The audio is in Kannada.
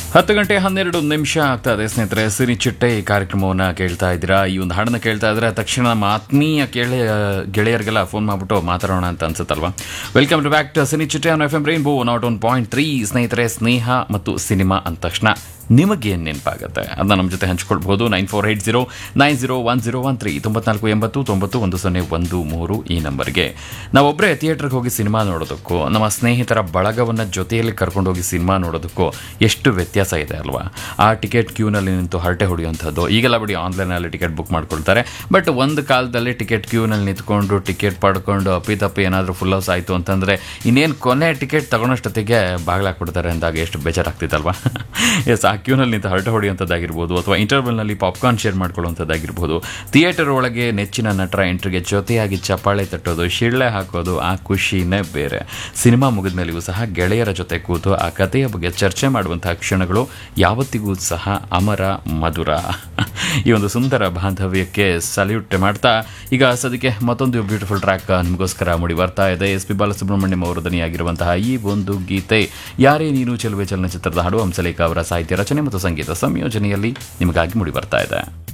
ಹತ್ತು ಗಂಟೆ ಹನ್ನೆರಡು ನಿಮಿಷ ಆಗ್ತಾ ಇದೆ ಸ್ನೇಹಿತರೆ ಸಿರಿ ಚಿಟ್ಟೆ ಈ ಕಾರ್ಯಕ್ರಮವನ್ನು ಕೇಳ್ತಾ ಇದ್ದೀರಾ ಈ ಒಂದು ಹಾಡನ್ನ ಕೇಳ್ತಾ ಇದ್ರೆ ತಕ್ಷಣ ನಮ್ಮ ಆತ್ಮೀಯ ಗೆಳೆಯ ಗೆಳೆಯರಿಗೆಲ್ಲ ಫೋನ್ ಮಾಡಿಬಿಟ್ಟು ಮಾತಾಡೋಣ ಅಂತ ಅನ್ಸುತ್ತಲ್ವಾ welcome to back to cine Chitte on F M rainbow nought one point three ಸ್ನೇಹಿತರೆ ಸ್ನೇಹ ಮತ್ತು ಸಿನಿಮಾ ಅಂದ ತಕ್ಷಣ ನಿಮಗೇನು ನೆನಪಾಗುತ್ತೆ ಅದನ್ನ ನಮ್ಮ ಜೊತೆ ಹಂಚ್ಕೊಳ್ಬಹುದು nine four eight zero nine zero one zero one three ತೊಂಬತ್ನಾಲ್ಕು ಎಂಬತ್ತು ತೊಂಬತ್ತು ಒಂದು ಸೊನ್ನೆ ಒಂದು ಮೂರು ಈ ನಂಬರ್ಗೆ ನಾವೊಬ್ಬರೇ ಥಿಯೇಟ್ರಿಗೆ ಹೋಗಿ ಸಿನಿಮಾ ನೋಡೋದಕ್ಕೂ ನಮ್ಮ ಸ್ನೇಹಿತರ ಬಳಗವನ್ನು ಜೊತೆಯಲ್ಲಿ ಕರ್ಕೊಂಡೋಗಿ ಸಿನಿಮಾ ನೋಡೋದಕ್ಕೂ ಎಷ್ಟು ವ್ಯತ್ಯಾಸ ಇದೆ ಅಲ್ವಾ ಆ ಟಿಕೆಟ್ ಕ್ಯೂನಲ್ಲಿ ನಿಂತು ಹರಟೆ ಹೊಡೆಯುವಂಥದ್ದು ಈಗೆಲ್ಲ ಬಿಡಿ ಆನ್ಲೈನಲ್ಲಿ ಟಿಕೆಟ್ ಬುಕ್ ಮಾಡ್ಕೊಳ್ತಾರೆ ಬಟ್ ಒಂದು ಕಾಲದಲ್ಲಿ ಟಿಕೆಟ್ ಕ್ಯೂನಲ್ಲಿ ನಿಂತ್ಕೊಂಡು ಟಿಕೆಟ್ ಪಡ್ಕೊಂಡು ಅಪ್ಪಿತಪ್ಪಿ ಏನಾದರೂ ಫುಲ್ ಹೌಸ್ ಆಯಿತು ಅಂತಂದರೆ ಇನ್ನೇನು ಕೊನೆ ಟಿಕೆಟ್ ತಗೊಳೋಷ್ಟೊತ್ತಿಗೆ ಬಾಗಿಲಾಕ್ಬಿಡ್ತಾರೆ ಅಂದಾಗ ಎಷ್ಟು ಬೇಜಾರಾಗ್ತಿತ್ತಲ್ವಾ ಎಸ್ ಆ ಕ್ಯೂನಲ್ಲಿ ನಿಂತು ಹರಟೆ ಹೊಡೆಯುವಂಥದ್ದಾಗಿರ್ಬೋದು ಅಥವಾ ಇಂಟರ್ವಲ್ನಲ್ಲಿ ಪಾಪ್ಕಾರ್ನ್ ಶೇರ್ ಮಾಡ್ಕೊಳ್ಳುವಂಥದ್ದಾಗಿರ್ಬೋದು ಥಿಯೇಟರ್ ಒಳಗೆ ನೆಚ್ಚಿನ ನಟರ ಎಂಟ್ರಿಗೆ ಜೊತೆಯಾಗಿ ಚಪ್ಪಾಳೆ ತಟ್ಟೋದು ಶಿಳ್ಳೆ ಹಾಕೋದು ಆ ಖುಷಿನೇ ಬೇರೆ ಸಿನಿಮಾ ಮುಗಿದ ಮೇಲೆಯೂ ಸಹ ಗೆಳೆಯರ ಜೊತೆ ಕೂತು ಆ ಕಥೆಯ ಬಗ್ಗೆ ಚರ್ಚೆ ಮಾಡುವಂತಹ ಕ್ಷಣಗಳು ಯಾವತ್ತಿಗೂ ಸಹ ಅಮರ ಮಧುರ ಈ ಒಂದು ಸುಂದರ ಬಾಂಧವ್ಯಕ್ಕೆ ಸಲ್ಯೂಟ್ ಮಾಡ್ತಾ ಈಗ ಸದ್ಯಕ್ಕೆ ಮತ್ತೊಂದು ಬ್ಯೂಟಿಫುಲ್ ಟ್ರ್ಯಾಕ್ ನಿಮಗೋಸ್ಕರ ಮೂಡಿ ಬರ್ತಾ ಇದೆ ಎಸ್ ಪಿ ಬಾಲಸುಬ್ರಹ್ಮಣ್ಯಂ ಅವರು ದನಿಯಾಗಿರುವಂತಹ ಈ ಒಂದು ಗೀತೆ ಯಾರೇ ನೀನು ಚೆಲುವೆ ಚಲನಚಿತ್ರದ ಹಾಡು ಹಂಸಲೇಖ ಅವರ ಸಾಹಿತ್ಯ ರಚನೆ ಮತ್ತು ಸಂಗೀತ ಸಂಯೋಜನೆಯಲ್ಲಿ ನಿಮಗಾಗಿ ಮೂಡಿ ಬರ್ತಾ ಇದೆ